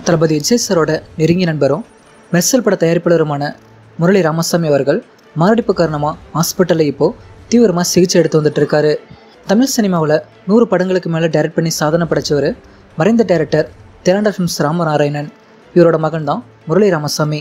தளபதி விஜய் சாரோட நெருங்கிய நண்பரும் மெர்சல் பட தயாரிப்பாளருமான முரளி ராமசாமி அவர்கள் மாரடைப்பு காரணமாக ஹாஸ்பிட்டலில் இப்போது தீவிரமாக சிகிச்சை எடுத்து வந்துட்டு இருக்காரு தமிழ் சினிமாவில் நூறு படங்களுக்கு மேலே டைரக்ட் பண்ணி சாதனை படைச்சவர் மறைந்த டைரக்டர் திரண்ட ஃபிலிம்ஸ் ராமநாராயணன் இவரோட மகன் தான் முரளி ராமசாமி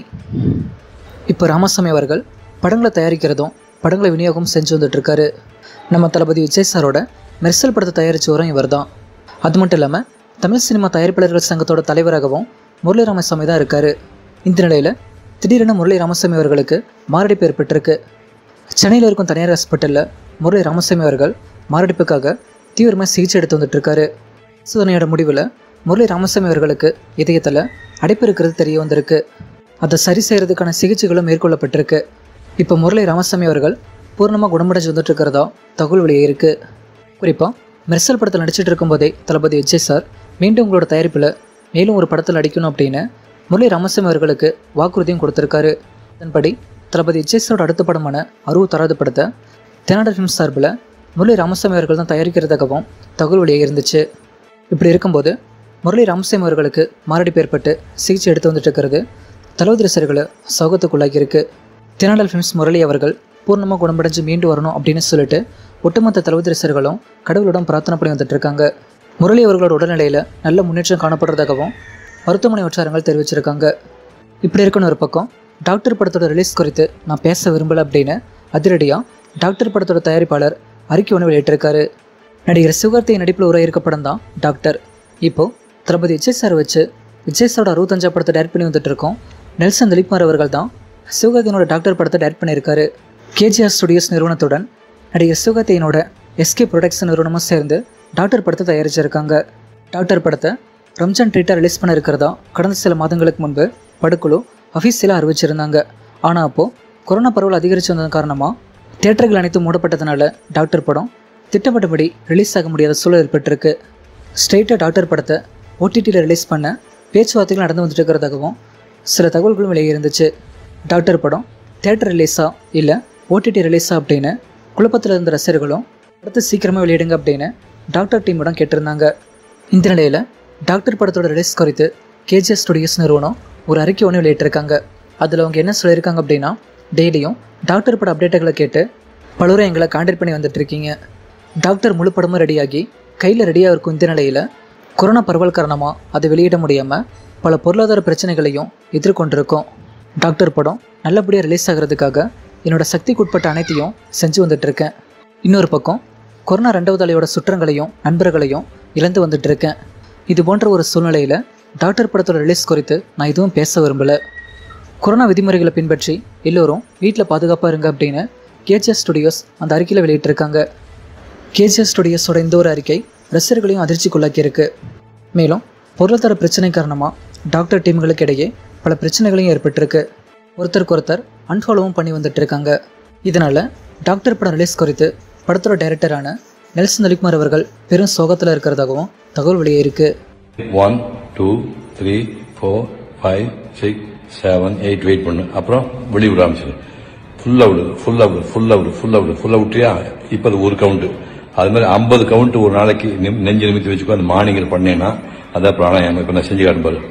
இப்போ ராமசாமி அவர்கள் படங்களை தயாரிக்கிறதும் படங்களை விநியோகம் செஞ்சு வந்துட்டு இருக்காரு நம்ம தளபதி விஜய் சாரோட மெர்சல் படத்தை தயாரிச்சவரும் இவர் தான் அது மட்டும் இல்லாமல் தமிழ் சினிமா தயாரிப்பாளர்கள் சங்கத்தோட தலைவராகவும் முரளி ராமசாமி தான் இருக்கார் இந்த நிலையில் திடீரென முரளி ராமசாமி அவர்களுக்கு மாரடைப்பு ஏற்பட்டிருக்கு சென்னையில் இருக்கும் தனியார் ஹாஸ்பிட்டலில் முரளி ராமசாமி அவர்கள் மாரடைப்புக்காக தீவிரமாக சிகிச்சை எடுத்து வந்துட்டு இருக்காரு சோதனையோட முடிவில் முரளி ராமசாமி அவர்களுக்கு இதயத்தில் அடைப்பு இருக்கிறது தெரிய வந்திருக்கு அதை சரி செய்கிறதுக்கான சிகிச்சைகளும் மேற்கொள்ளப்பட்டிருக்கு இப்போ முரளி ராமசாமி அவர்கள் பூர்ணமாக குணமடைஞ்சு வந்துட்டு இருக்கிறதா தகவல் வெளியே இருக்கு குறிப்பாக மெர்சல் படத்தில் நடிச்சிட்டு இருக்கும்போதே தளபதி விஜய் சார் மீண்டும் உங்களோட தயாரிப்பில் மேலும் ஒரு படத்தில் நடிக்கணும் அப்படின்னு முரளி ராமசாமி அவர்களுக்கு வாக்குறுதியும் கொடுத்துருக்காரு அதன்படி தளபதி விஜய் சாரோட அடுத்த படமான அறுபது தராது படத்தை தென்னாடு ஃபிலிம்ஸ் சார்பில் முரளி ராமசாமி அவர்கள் தான் தயாரிக்கிறதாகவும் தகவல் வெளியே இருந்துச்சு இப்படி இருக்கும்போது முரளி ராமசாமி அவர்களுக்கு மாரடைப்பு ஏற்பட்டு சிகிச்சை எடுத்து வந்துட்டு இருக்கிறது தளபதி ரசிகர்களை சோகத்துக்குள்ளாகியிருக்கு தினாடல் ஃபிலிம்ஸ் முரளி அவர்கள் பூர்ணமாக குணமடைஞ்சு மீண்டு வரணும் அப்படின்னு சொல்லிட்டு ஒட்டுமொத்த தளபதி ரசிகர்களும் கடவுளிடம் பிரார்த்தனை பண்ணி வந்துட்டு இருக்காங்க முரளி அவர்களோட உடல்நிலையில் நல்ல முன்னேற்றம் காணப்படுறதாகவும் மருத்துவமனை வட்டாரங்கள் தெரிவிச்சிருக்காங்க இப்படி இருக்குன்னு ஒரு பக்கம் டாக்டர் படத்தோட ரிலீஸ் குறித்து நான் பேச விரும்பலை அப்படின்னு அதிரடியாக டாக்டர் படத்தோட தயாரிப்பாளர் அறிக்கை ஒன்று வெளியிட்டிருக்காரு நடிகர் சிவகார்த்திகை நடிப்பில் உருவாயிருக்க படம் தான் டாக்டர் இப்போது தளபதி விஜய் சார் வச்சு விஜய் சாரோட அறுபத்தஞ்சா படத்தை டைரக்ட் பண்ணி வந்துட்டு இருக்கோம் நெல்சன் திலீப்குமார் அவர்கள் தான் சிவகார்த்தியனோட டாக்டர் படத்தை டைரக்ட் பண்ணியிருக்காரு கேஜிஆர் ஸ்டுடியோஸ் நிறுவனத்துடன் நடிகர் சிவகார்த்தியனோட எஸ்கே ப்ரொடக்ஷன் நிறுவனமும் சேர்ந்து டாக்டர் படத்தை தயாரிச்சிருக்காங்க டாக்டர் படத்தை ரம்ஜான் ட்ரீட்டாக ரிலீஸ் பண்ண இருக்கிறதா கடந்த சில மாதங்களுக்கு முன்பு படுக்குழு அஃபீஷியலாக அறிவிச்சிருந்தாங்க ஆனால் அப்போது கொரோனா பரவல் அதிகரித்து வந்ததன் காரணமாக தியேட்டர்கள் அனைத்தும் மூடப்பட்டதுனால டாக்டர் படம் திட்டமிட்டபடி ரிலீஸ் ஆக முடியாத சூழல் ஏற்பட்டிருக்கு ஸ்ட்ரெயிட்டாக டாக்டர் படத்தை ஓடிடியில் ரிலீஸ் பண்ண பேச்சுவார்த்தைகள் நடந்து வந்துட்டு இருக்கிறதாகவும் சில தகவல்களும் வெளியே இருந்துச்சு டாக்டர் படம் தேட்டர் ரிலீஸா இல்லை ஓடிடி ரிலீஸா அப்படின்னு குழப்பத்தில் இருந்த ரசிகர்களும் படத்தை சீக்கிரமாக வெளியிடுங்க அப்படின்னு டாக்டர் டீமுடன் கேட்டிருந்தாங்க இந்த நிலையில் டாக்டர் படத்தோட ரிலீஸ் குறித்து கேஜிஎஸ் ஸ்டுடியோஸ் நிறுவனம் ஒரு அறிக்கை ஒன்று வெளியிட்டிருக்காங்க அதில் அவங்க என்ன சொல்லியிருக்காங்க அப்படின்னா டெய்லியும் டாக்டர் பட அப்டேட்டுகளை கேட்டு பலரும் எங்களை கான்டாக்ட் பண்ணி வந்துட்டு இருக்கீங்க டாக்டர் முழு படமும் ரெடியாகி கையில் ரெடியாக இருக்கும் இந்த நிலையில் கொரோனா பரவல் காரணமாக அதை வெளியிட முடியாமல் பல பொருளாதார பிரச்சனைகளையும் எதிர்கொண்டிருக்கோம் டாக்டர் படம் நல்லபடியாக ரிலீஸ் ஆகிறதுக்காக என்னோட சக்திக்குட்பட்ட அனைத்தையும் செஞ்சு வந்துட்டு இருக்கேன் இன்னொரு பக்கம் கொரோனா ரெண்டாவது அலையோட சுற்றங்களையும் நண்பர்களையும் இழந்து வந்துட்டு இருக்கேன் இது போன்ற ஒரு சூழ்நிலையில் டாக்டர் படத்தோட ரிலீஸ் குறித்து நான் எதுவும் பேச விரும்பலை கொரோனா விதிமுறைகளை பின்பற்றி எல்லோரும் வீட்டில் பாதுகாப்பாக இருங்க அப்படின்னு கேஜிஎஸ் ஸ்டுடியோஸ் அந்த அறிக்கையில் வெளியிட்டிருக்காங்க கேஜிஎஸ் ஸ்டுடியோஸோட இந்த ஒரு அறிக்கை ரசிகர்களையும் அதிர்ச்சிக்குள்ளாக்கியிருக்கு மேலும் பொருளாதார பிரச்சனை காரணமாக டாக்டர் டீம்களுக்கு இடையே பல பிரச்சனைகளையும் ஏற்பட்டிருக்கு ஒருத்தருக்கு ஒருத்தர் அன்ஃபாலோவும் பண்ணி வந்துட்டு இருக்காங்க இதனால் டாக்டர் படம் ரிலீஸ் குறித்து படத்தோட டைரக்டரான நெல்சன் அலிகுமார் அவர்கள் பெரும் சோகத்தில் இருக்கிறதாகவும் தகவல் வெளியே இருக்கு one two three four five six seven eight wait பண்ணு அப்புறம் வெளியே விட ஆரம்பிச்சிடு ஃபுல்லாக விடு ஃபுல்லாக விடு ஃபுல்லாக விடு ஃபுல்லாக விடு ஃபுல்லாக விட்டியா இப்போ அது ஒரு கவுண்ட்டு அது மாதிரி ஐம்பது கவுண்ட் ஒரு நாளைக்கு நிம்- நெஞ்சு நிமித்தி வச்சுக்கோ அந்த மார்னிங்கில் பண்ணேன்னா அதான் பிராணாயாமம் இப்போ நான் செஞ்சு காட்டும் பாரு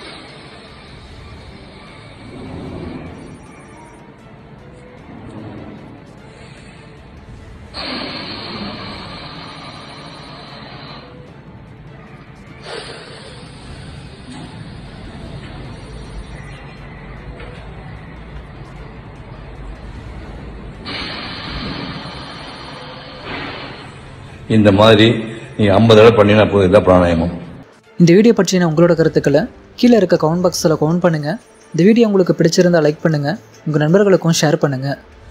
இந்த மாதிரி நீ ஐம்பது தடவை பண்ணினா போதும் இதான் பிராணாயாமம் இந்த வீடியோ பற்றின உங்களோட கருத்துக்களை கீழே இருக்க கமெண்ட் பாக்ஸில் கமெண்ட் பண்ணுங்கள் இந்த வீடியோ உங்களுக்கு பிடிச்சிருந்தா லைக் பண்ணுங்கள் உங்கள் நண்பர்களுக்கும் ஷேர் பண்ணுங்கள்